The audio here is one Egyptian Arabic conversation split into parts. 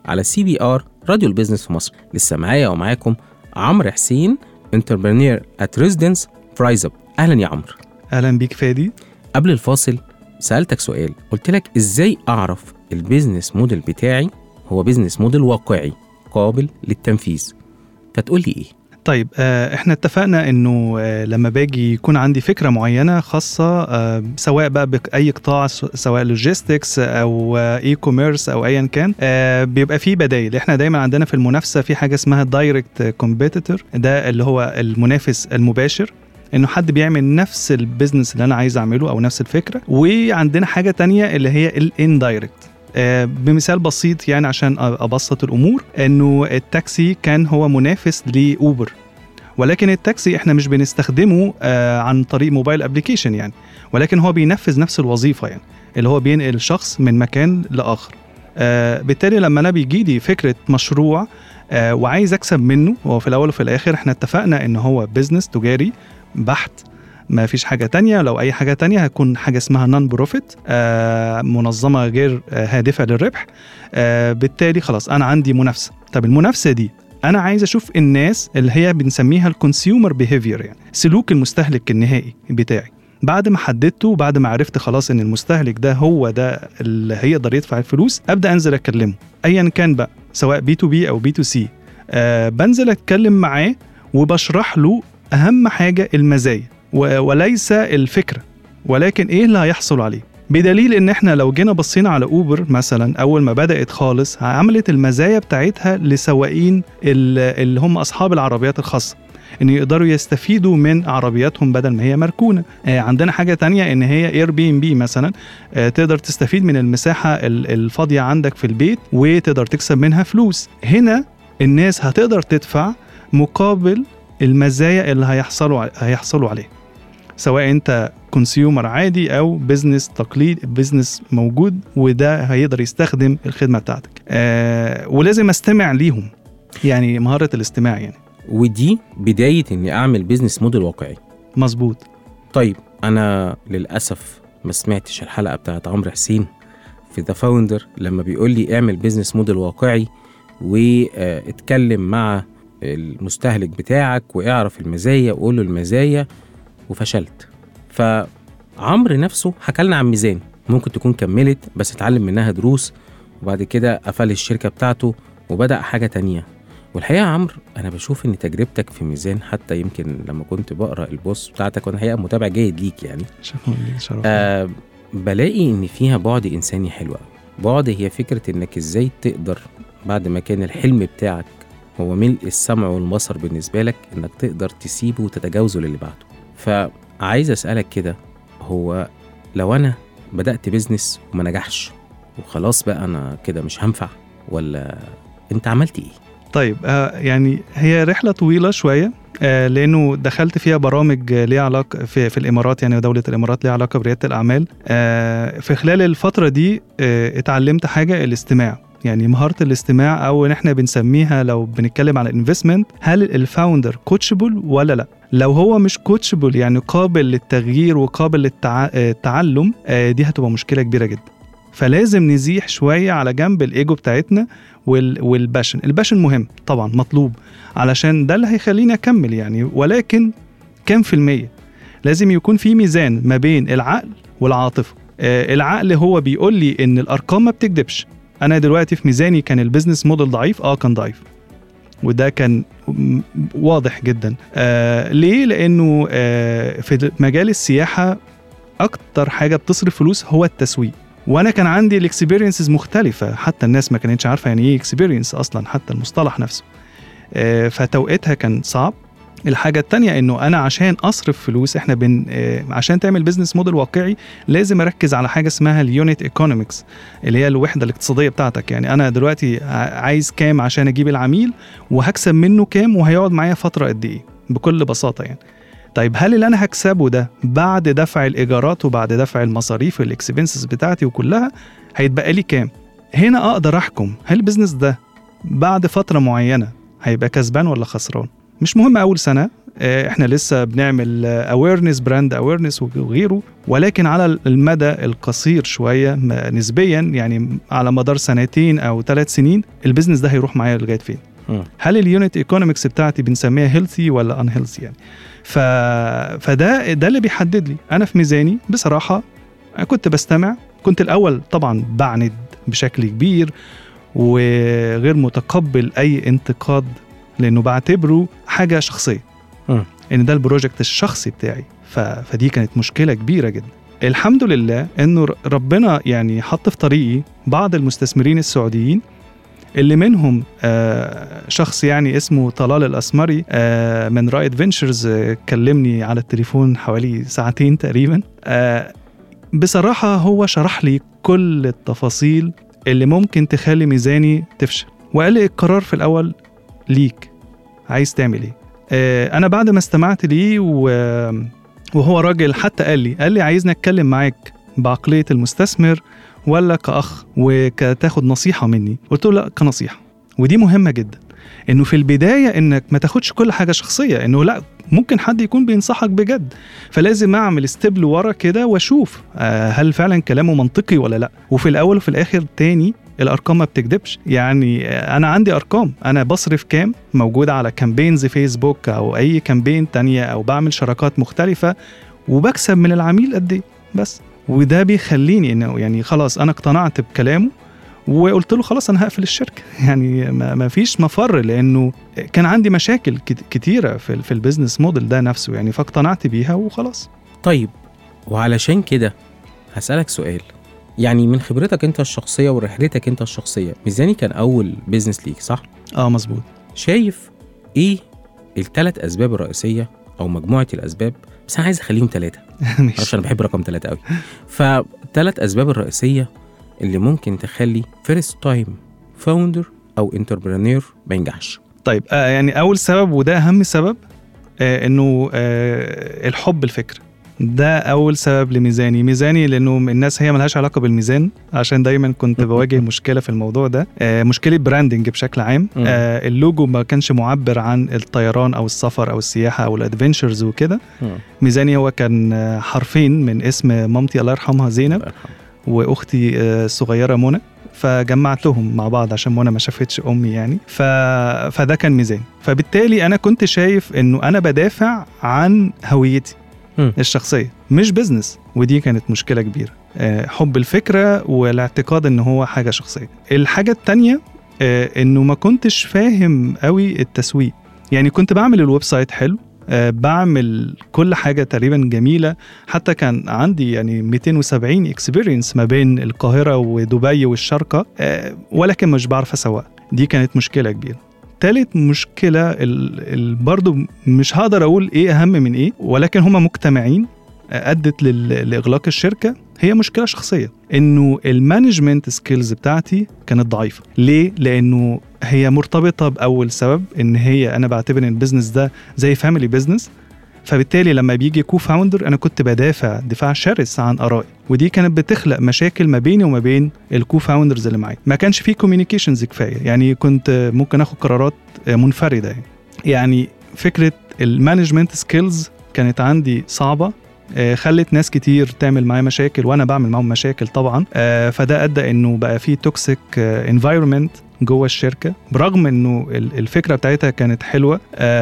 على سي بي ار راديو البيزنس في مصر لسه معايا ومعاكم عمرو حسين انتربرينير ات ريزيدنس برايز اب اهلا يا عمرو اهلا بيك فادي قبل الفاصل سالتك سؤال قلت لك ازاي اعرف البيزنس موديل بتاعي هو بيزنس موديل واقعي قابل للتنفيذ فتقول لي ايه طيب آه، احنا اتفقنا انه آه، لما باجي يكون عندي فكره معينه خاصه آه، سواء بقى باي قطاع س- سواء لوجيستكس او اي كوميرس او ايا كان آه، بيبقى فيه بدايل احنا دايما عندنا في المنافسه في حاجه اسمها دايركت كومبيتيتور ده اللي هو المنافس المباشر انه حد بيعمل نفس البيزنس اللي انا عايز اعمله او نفس الفكره وعندنا حاجه تانية اللي هي الاندايركت آه، بمثال بسيط يعني عشان أ- ابسط الامور انه التاكسي كان هو منافس لاوبر ولكن التاكسي احنا مش بنستخدمه آه، عن طريق موبايل ابلكيشن يعني ولكن هو بينفذ نفس الوظيفه يعني اللي هو بينقل شخص من مكان لاخر آه، بالتالي لما انا بيجي لي فكره مشروع آه، وعايز اكسب منه هو في الاول وفي الاخر احنا اتفقنا ان هو بزنس تجاري بحت ما فيش حاجة تانية لو أي حاجة تانية هتكون حاجة اسمها نون بروفيت منظمة غير آه، هادفة للربح آه، بالتالي خلاص أنا عندي منافسة طب المنافسة دي أنا عايز أشوف الناس اللي هي بنسميها الكونسيومر بيهيفير يعني سلوك المستهلك النهائي بتاعي بعد ما حددته وبعد ما عرفت خلاص ان المستهلك ده هو ده اللي هيقدر يدفع الفلوس ابدا انزل اكلمه ايا كان بقى سواء بي تو بي او بي تو سي آه بنزل اتكلم معاه وبشرح له اهم حاجه المزايا و- وليس الفكره ولكن ايه اللي هيحصل عليه بدليل ان احنا لو جينا بصينا على اوبر مثلا اول ما بدات خالص عملت المزايا بتاعتها لسواقين ال- اللي هم اصحاب العربيات الخاصه ان يقدروا يستفيدوا من عربياتهم بدل ما هي مركونه آه عندنا حاجه تانية ان هي اير بي ام بي مثلا آه تقدر تستفيد من المساحه ال- الفاضيه عندك في البيت وتقدر تكسب منها فلوس هنا الناس هتقدر تدفع مقابل المزايا اللي هيحصلوا ع- هيحصلوا عليه سواء انت كونسيومر عادي او بزنس تقليد بزنس موجود وده هيقدر يستخدم الخدمه بتاعتك آه ولازم استمع ليهم يعني مهاره الاستماع يعني ودي بدايه اني اعمل بيزنس موديل واقعي مظبوط طيب انا للاسف ما سمعتش الحلقه بتاعت عمرو حسين في ذا فاوندر لما بيقول لي اعمل بيزنس موديل واقعي واتكلم مع المستهلك بتاعك واعرف المزايا وقول له المزايا وفشلت فعمرو نفسه حكى لنا عن ميزان ممكن تكون كملت بس اتعلم منها دروس وبعد كده قفل الشركه بتاعته وبدا حاجه تانية والحقيقه يا عمرو انا بشوف ان تجربتك في ميزان حتى يمكن لما كنت بقرا البوست بتاعتك وانا الحقيقه متابع جيد ليك يعني شكرا ليك شرف آه بلاقي ان فيها بعد انساني حلو قوي بعد هي فكره انك ازاي تقدر بعد ما كان الحلم بتاعك هو ملء السمع والبصر بالنسبه لك انك تقدر تسيبه وتتجاوزه للي بعده فعايز اسالك كده هو لو انا بدات بيزنس وما نجحش وخلاص بقى انا كده مش هنفع ولا انت عملت ايه طيب آه يعني هي رحله طويله شويه آه لانه دخلت فيها برامج آه، ليها علاقه في, في الامارات يعني دوله الامارات ليها علاقه برياده الاعمال آه في خلال الفتره دي آه اتعلمت حاجه الاستماع يعني مهاره الاستماع او ان احنا بنسميها لو بنتكلم على الانفستمنت هل الفاوندر كوتشبل ولا لا لو هو مش كوتشبل يعني قابل للتغيير وقابل للتعلم دي هتبقى مشكله كبيره جدا فلازم نزيح شويه على جنب الايجو بتاعتنا وال والباشن الباشن مهم طبعا مطلوب علشان ده اللي هيخليني اكمل يعني ولكن كام في المية لازم يكون في ميزان ما بين العقل والعاطفة آه العقل هو بيقول لي ان الارقام ما بتكذبش انا دلوقتي في ميزاني كان البيزنس موديل ضعيف اه كان ضعيف وده كان م- واضح جدا آه ليه لانه آه في مجال السياحة اكتر حاجة بتصرف فلوس هو التسويق وانا كان عندي الاكسبيرينسز مختلفه حتى الناس ما كانتش عارفه يعني ايه اكسبيرينس اصلا حتى المصطلح نفسه آه، فتوقيتها كان صعب الحاجة التانية انه انا عشان اصرف فلوس احنا بن آه، عشان تعمل بزنس موديل واقعي لازم اركز على حاجة اسمها اليونت ايكونومكس اللي هي الوحدة الاقتصادية بتاعتك يعني انا دلوقتي ع- عايز كام عشان اجيب العميل وهكسب منه كام وهيقعد معايا فترة قد ايه بكل بساطة يعني طيب هل اللي انا هكسبه ده بعد دفع الايجارات وبعد دفع المصاريف والاكسبنسز بتاعتي وكلها هيتبقى لي كام هنا اقدر احكم هل البيزنس ده بعد فتره معينه هيبقى كسبان ولا خسران مش مهم اول سنه آه، احنا لسه بنعمل اويرنس براند اويرنس وغيره ولكن على المدى القصير شويه م- نسبيا يعني على مدار سنتين او ثلاث سنين البيزنس ده هيروح معايا لغايه فين مم. هل اليونت ايكونومكس بتاعتي بنسميها هيلثي ولا ان هيلثي يعني ف... فده ده اللي بيحدد لي انا في ميزاني بصراحه أنا كنت بستمع كنت الاول طبعا بعند بشكل كبير وغير متقبل اي انتقاد لانه بعتبره حاجه شخصيه مم. ان ده البروجكت الشخصي بتاعي ف... فدي كانت مشكله كبيره جدا الحمد لله انه ر- ربنا يعني حط في طريقي بعض المستثمرين السعوديين اللي منهم آه، شخص يعني اسمه طلال الاسمري آه، من رائد فينشرز آه، كلمني على التليفون حوالي ساعتين تقريبا آه، بصراحه هو شرح لي كل التفاصيل اللي ممكن تخلي ميزاني تفشل وقال لي القرار في الاول ليك عايز تعمل ايه آه، انا بعد ما استمعت ليه و- وهو راجل حتى قال لي قال لي عايزني اتكلم معاك بعقليه المستثمر ولا كاخ وكتاخد نصيحه مني قلت له لا كنصيحه ودي مهمه جدا انه في البدايه انك ما تاخدش كل حاجه شخصيه انه لا ممكن حد يكون بينصحك بجد فلازم اعمل ستيب لورا كده واشوف آه، هل فعلا كلامه منطقي ولا لا وفي الاول وفي الاخر تاني الارقام ما بتكذبش يعني آه، انا عندي ارقام انا بصرف كام موجود على كامبينز فيسبوك او اي كامبين تانية او بعمل شراكات مختلفه وبكسب من العميل قد ايه بس وده بيخليني انه يعني خلاص انا اقتنعت بكلامه وقلت له خلاص انا هقفل الشركه يعني ما ما فيش مفر لانه كان عندي مشاكل كت- كتيره في في البيزنس موديل ده نفسه يعني فاقتنعت بيها وخلاص طيب وعلشان كده هسألك سؤال يعني من خبرتك انت الشخصية ورحلتك انت الشخصية ميزاني كان أول بيزنس ليك صح؟ اه مظبوط شايف ايه الثلاث أسباب الرئيسية أو مجموعة الأسباب بس أنا عايز أخليهم ثلاثة معرفش أنا بحب رقم ثلاثة قوي فالثلاث أسباب الرئيسية اللي ممكن تخلي فيرست تايم فاوندر أو انتربرينور ما ينجحش طيب آه يعني اول سبب وده اهم سبب آه انه آه الحب الفكره ده اول سبب لميزاني ميزاني لانه الناس هي ملهاش علاقه بالميزان عشان دايما كنت بواجه مشكله في الموضوع ده آه مشكله براندنج بشكل عام مم. آه اللوجو ما كانش معبر عن الطيران او السفر او السياحه او الادفنتشرز وكده ميزاني هو كان آه، حرفين من اسم مامتي الله يرحمها زينب الله يرحمه. واختي آه، الصغيره منى فجمعتهم مع بعض عشان منى ما شافتش امي يعني ف... فده كان ميزان فبالتالي انا كنت شايف انه انا بدافع عن هويتي مم. الشخصيه مش بزنس ودي كانت مشكله كبيره آه، حب الفكره والاعتقاد ان هو حاجه شخصيه الحاجه التانية آه، انه ما كنتش فاهم قوي التسويق يعني كنت بعمل الويب سايت حلو آه، بعمل كل حاجه تقريبا جميله حتى كان عندي يعني 270 اكسبيرينس ما بين القاهره ودبي والشارقه آه، ولكن مش بعرف اسوق دي كانت مشكله كبيره تالت مشكله ال... ال... برضو مش هقدر اقول ايه اهم من ايه ولكن هما مجتمعين آه، ادت لل... لاغلاق الشركه هي مشكله شخصيه انه المانجمنت سكيلز بتاعتي كانت ضعيفه ليه لانه هي مرتبطه باول سبب ان هي انا بعتبر ان البيزنس ده زي فاميلي بيزنس فبالتالي لما بيجي كو فاوندر انا كنت بدافع دفاع شرس عن ارائي ودي كانت بتخلق مشاكل ما بيني وما بين الكو فاوندرز اللي معايا ما كانش في كوميونيكيشنز كفايه يعني كنت ممكن اخد قرارات منفرده يعني يعني فكره المانجمنت سكيلز كانت عندي صعبه آه، خلت ناس كتير تعمل معايا مشاكل وانا بعمل معاهم مشاكل طبعا آه، فده ادى انه بقى في توكسيك انفايرمنت جوه الشركه برغم انه ال- الفكره بتاعتها كانت حلوه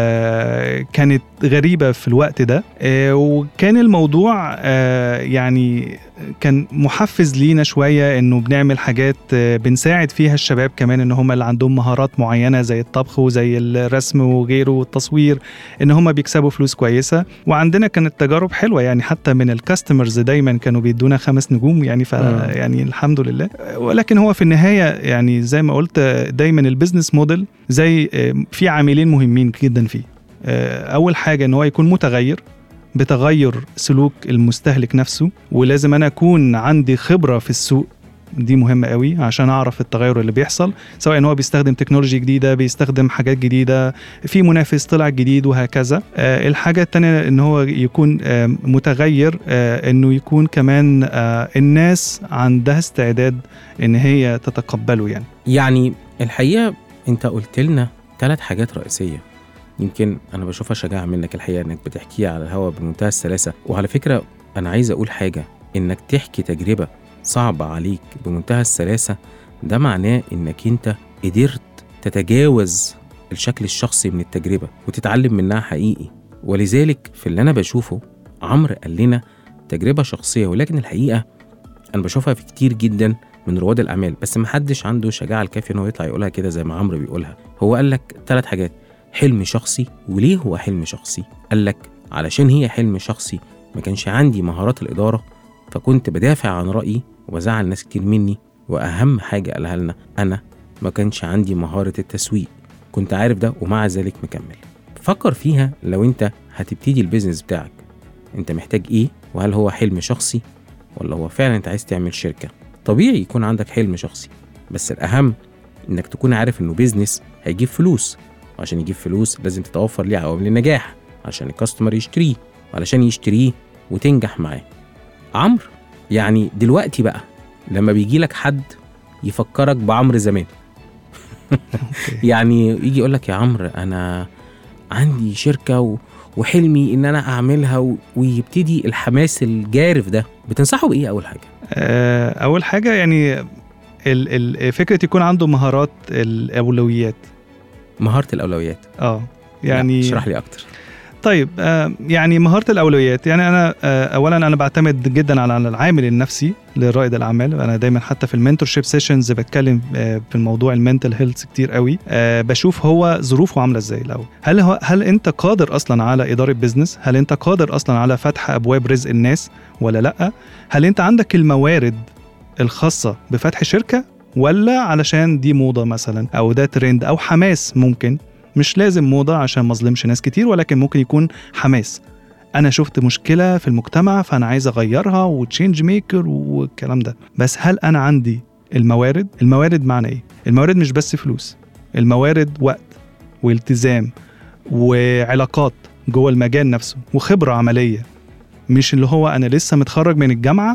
آه، كانت غريبه في الوقت ده آه، وكان الموضوع آه، يعني كان محفز لينا شويه انه بنعمل حاجات آه، بنساعد فيها الشباب كمان ان هم اللي عندهم مهارات معينه زي الطبخ وزي الرسم وغيره والتصوير ان هم بيكسبوا فلوس كويسه وعندنا كانت تجارب حلوه يعني حتى من الكاستمرز دايما كانوا بيدونا خمس نجوم يعني ف آه. يعني الحمد لله ولكن هو في النهايه يعني زي ما قلت آه، دايما البيزنس موديل زي آه، في عاملين مهمين جدا فيه آه، اول حاجه ان هو يكون متغير بتغير سلوك المستهلك نفسه ولازم انا اكون عندي خبره في السوق دي مهمة قوي عشان أعرف التغير اللي بيحصل سواء إن هو بيستخدم تكنولوجي جديدة بيستخدم حاجات جديدة في منافس طلع جديد وهكذا آه الحاجة التانية إن هو يكون آه متغير آه إنه يكون كمان آه الناس عندها استعداد إن هي تتقبله يعني يعني الحقيقة أنت قلت لنا ثلاث حاجات رئيسية يمكن انا بشوفها شجاعه منك الحقيقه انك بتحكيها على الهوا بمنتهى السلاسه وعلى فكره انا عايز اقول حاجه انك تحكي تجربه صعبه عليك بمنتهى السلاسه ده معناه انك انت قدرت تتجاوز الشكل الشخصي من التجربه وتتعلم منها حقيقي ولذلك في اللي انا بشوفه عمرو قال لنا تجربه شخصيه ولكن الحقيقه انا بشوفها في كتير جدا من رواد الاعمال بس محدش عنده شجاعه الكافيه ان هو يطلع يقولها كده زي ما عمرو بيقولها هو قال لك ثلاث حاجات حلم شخصي وليه هو حلم شخصي قال لك علشان هي حلم شخصي ما كانش عندي مهارات الاداره فكنت بدافع عن رايي وبزعل ناس كتير مني واهم حاجه قالها لنا انا ما كانش عندي مهاره التسويق كنت عارف ده ومع ذلك مكمل فكر فيها لو انت هتبتدي البيزنس بتاعك انت محتاج ايه وهل هو حلم شخصي ولا هو فعلا انت عايز تعمل شركه طبيعي يكون عندك حلم شخصي بس الاهم انك تكون عارف انه بيزنس هيجيب فلوس وعشان يجيب فلوس لازم تتوفر ليه عوامل النجاح عشان الكاستمر يشتريه وعلشان يشتريه وتنجح معاه عمرو يعني دلوقتي بقى لما بيجي لك حد يفكرك بعمرو زمان يعني يجي يقول لك يا عمرو انا عندي شركه و... وحلمي ان انا اعملها و... ويبتدي الحماس الجارف ده بتنصحه بايه اول حاجه آه، اول حاجه يعني ال- ال- فكره يكون عنده مهارات الاولويات مهاره الاولويات اه لا، يعني اشرح لي اكتر طيب آه، يعني مهاره الاولويات يعني انا آه، اولا انا بعتمد جدا على على العامل النفسي لرائد الاعمال انا دايما حتى في المنتور شيب سيشنز بتكلم آه، في الموضوع المنتل هيلث كتير قوي آه، بشوف هو ظروفه عامله ازاي الاول هل هو هل انت قادر اصلا على اداره بزنس هل انت قادر اصلا على فتح ابواب رزق الناس ولا لا هل انت عندك الموارد الخاصه بفتح شركه ولا علشان دي موضه مثلا او ده ترند او حماس ممكن مش لازم موضه عشان ما اظلمش ناس كتير ولكن ممكن يكون حماس انا شفت مشكله في المجتمع فانا عايز اغيرها وتشينج ميكر والكلام ده بس هل انا عندي الموارد الموارد معنى ايه الموارد مش بس فلوس الموارد وقت والتزام وعلاقات جوه المجال نفسه وخبره عمليه مش اللي هو انا لسه متخرج من الجامعه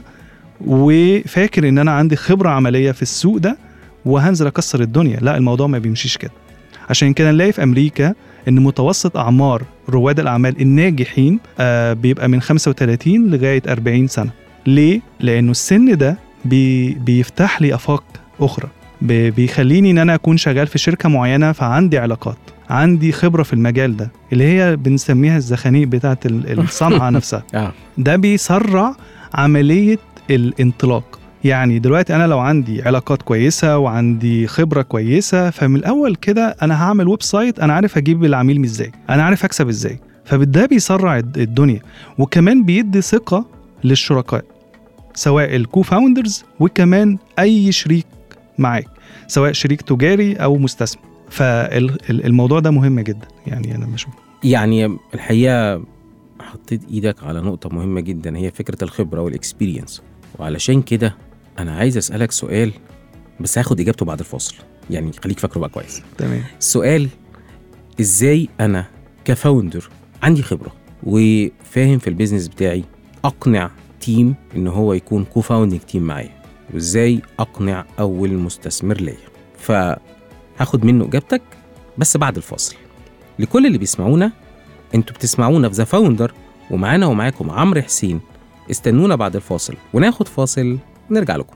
وفاكر ان انا عندي خبره عمليه في السوق ده وهنزل اكسر الدنيا لا الموضوع ما بيمشيش كده عشان كده نلاقي في امريكا ان متوسط اعمار رواد الاعمال الناجحين آه بيبقى من 35 لغايه 40 سنه ليه لانه السن ده بي بيفتح لي افاق اخرى بي- بيخليني ان انا اكون شغال في شركه معينه فعندي علاقات عندي خبره في المجال ده اللي هي بنسميها الزخانيق بتاعه ال- الصنعه نفسها اه ده بيسرع عملية الانطلاق يعني دلوقتي انا لو عندي علاقات كويسه وعندي خبره كويسه فمن الاول كده انا هعمل ويب سايت انا عارف اجيب العميل من ازاي انا عارف اكسب ازاي فده بيسرع الد- الدنيا وكمان بيدي ثقه للشركاء سواء الكو فاوندرز وكمان اي شريك معاك سواء شريك تجاري او مستثمر فالموضوع ده مهم جدا يعني انا بشوف يعني الحقيقه حطيت ايدك على نقطه مهمه جدا هي فكره الخبره والاكسبيرينس وعلشان كده انا عايز اسالك سؤال بس هاخد اجابته بعد الفاصل يعني خليك فاكره بقى كويس تمام السؤال ازاي انا كفاوندر عندي خبره وفاهم في البيزنس بتاعي اقنع تيم ان هو يكون كو فاوندنج تيم معايا وازاي اقنع اول مستثمر ليا فهاخد منه اجابتك بس بعد الفاصل لكل اللي بيسمعونا انتوا بتسمعونا في ذا فاوندر ومعانا ومعاكم عمرو حسين استنونا بعد الفاصل وناخد فاصل نرجع لكم